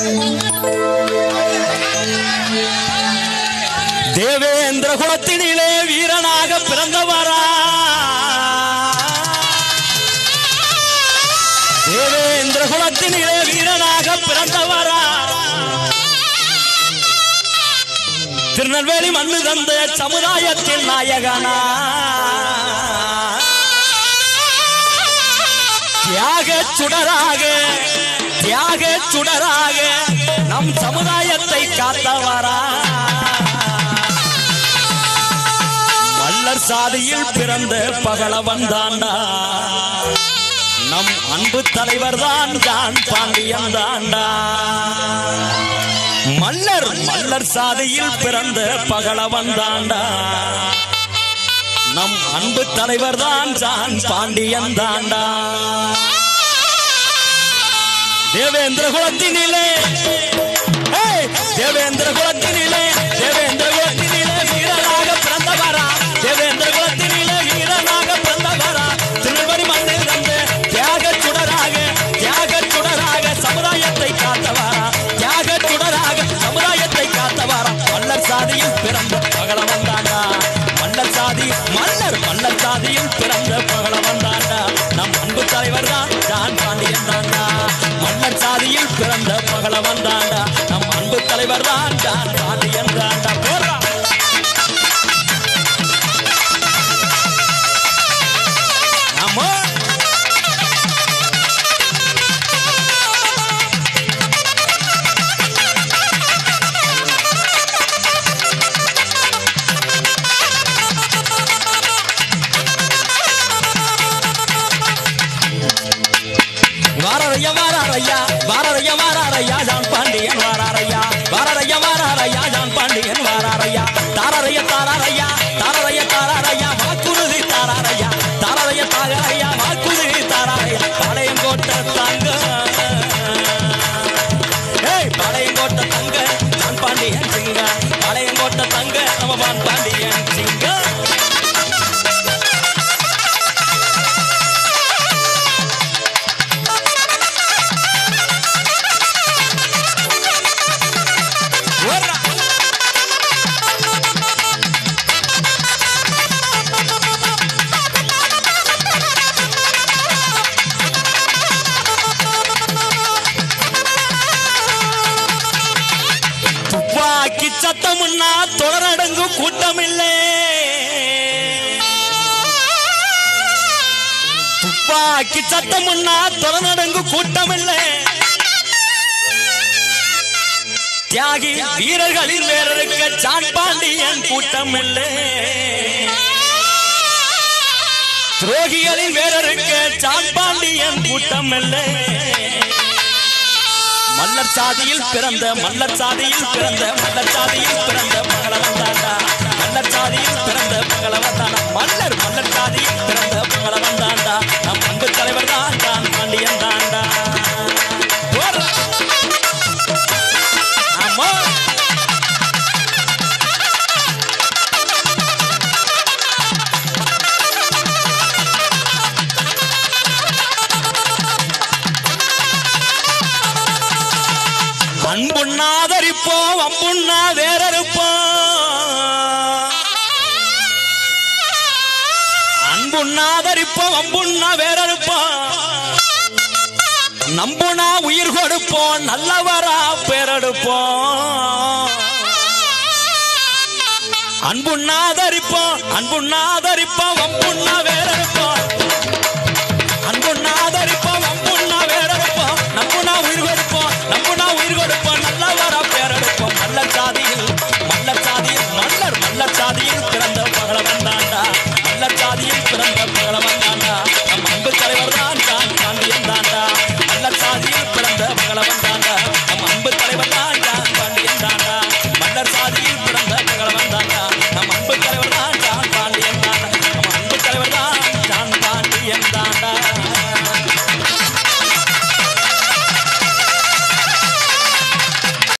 தேவேந்திர குலத்தினிலே வீரனாக பிறந்தவரா தேவேந்திர குலத்தினிலே வீரனாக பிறந்தவரா திருநெல்வேலி மண்ணு தந்த சமுதாயத்தின் நாயகனா தியாக சுடராக தியாக சுடராக நம் சமுதாயத்தை காத்தவரா மல்லர் சாதியில் பிறந்த பகலவன் தாண்டா நம் அன்பு தலைவர் தான் ஜான் பாண்டியன் தாண்டா மல்லர் மல்லர் சாதியில் பிறந்த பகலவன் தாண்டா நம் அன்பு தலைவர் தான் ஜான் பாண்டியன் தாண்டா தேவேந்திர குலத்தினிலே ஏய், தேவேந்திர குலத்தினிலே தேவேந்திர குலத்தினிலே வீரனாக பிறந்தவரா தேவேந்திர குலத்தினிலே வீரனாக பிறந்தவரா திருநெல்வேலி மண்ணில் தந்து தியாக சுடராக தியாக சுடராக சமுதாயத்தை காத்தவாரா தியாக சுடராக சமுதாயத்தை காத்தவாரா மல்லர் சாதியில் பிறந்த பகலவன் தாண்டா மல்லர் சாதி மல்லர் மல்லர் சாதியில் பிறந்த பகலவன் தாண்டா நம் அன்பு தலைவர் தான் ஜான் பாண்டியன் தாண்டா மல்லர் சாதியில் பிறந்த பகலவன் தாண்டா நம் அன்பு தலைவர் தான் ஜான் பாண்டியன் தாண்டா போடுறா ஆமா வாரரையா வாராரையா வாரரையா வாராரையா ஜான் பாண்டியன் வாராரையா வாரரையா வாராரையா ஜான் பாண்டியன் வாராரையா தாராரையா தாராரையா தாராரையா தாராரையா வாக்குறுதி தாராரையா தாராரையா தாராரையா வாக்குறுதி தாராரையா பாளையம் கோட்டை தாங்க ஏய் பாளையம் கோட்டை தங்க ஜான் பாண்டியன் சிங்க பாளையம் கோட்டை தங்க நம்ம ஜான் பாண்டியன் சிங்க ஓடுறா துப்பாக்கி சத்தமுன்னா தொடரடங்கு கூட்டமில்லை துப்பாக்கி சத்தமுன்னா தொடரடங்கு கூட்டமில்லை தியாகி வீரர்களின் வேறருக்க ஜான் பாண்டியன் கூட்டமில்லை துரோகிகளின் வேறருக்க ஜான் பாண்டியன் கூட்டமில்லை மல்லர் சாதியில் பிறந்த மல்லர் சாதியில் பிறந்த மல்லர் சாதியில் பிறந்த பகலவன் தாண்டா மல்லர் சாதியில் பிறந்த பகலவன் தாண்டா மல்லர் மல்லர் சாதியில் பிறந்த பகலவன் தாண்டா நம் அன்பு தலைவர் தான் தான் பாண்டியன் தாண்டா போடுறா. ஆமா அன்புண்ணாதரிப்போம் அம்புண்ணா வேறறுப்போம் அன்புண்ணாதரிப்போம் அம்புண்ணா வேறறுப்போம் நம்புனா உயிர் கொடுப்போம் நல்லவரா பேரெடுப்போம் அன்புண்ணாதரிப்போம் அன்புண்ணாதரிப்போம் அம்புண்ணா வேறறுப்போம் அன்புண்ணாதரிப்போம் அம்புண்ணா வேறறுப்போம் நம்புனா உயிர் கொடுப்போம் நம்புனா உயிர் கொடுப்போம் நல்லவரா பேரெடுப்போம் நல்ல சாதியில் மல்லர் சாதியில் மல்லர் மல்லர் சாதியில் பிறந்த பகலவன் தாண்டா மல்லர் சாதியில் பிறந்த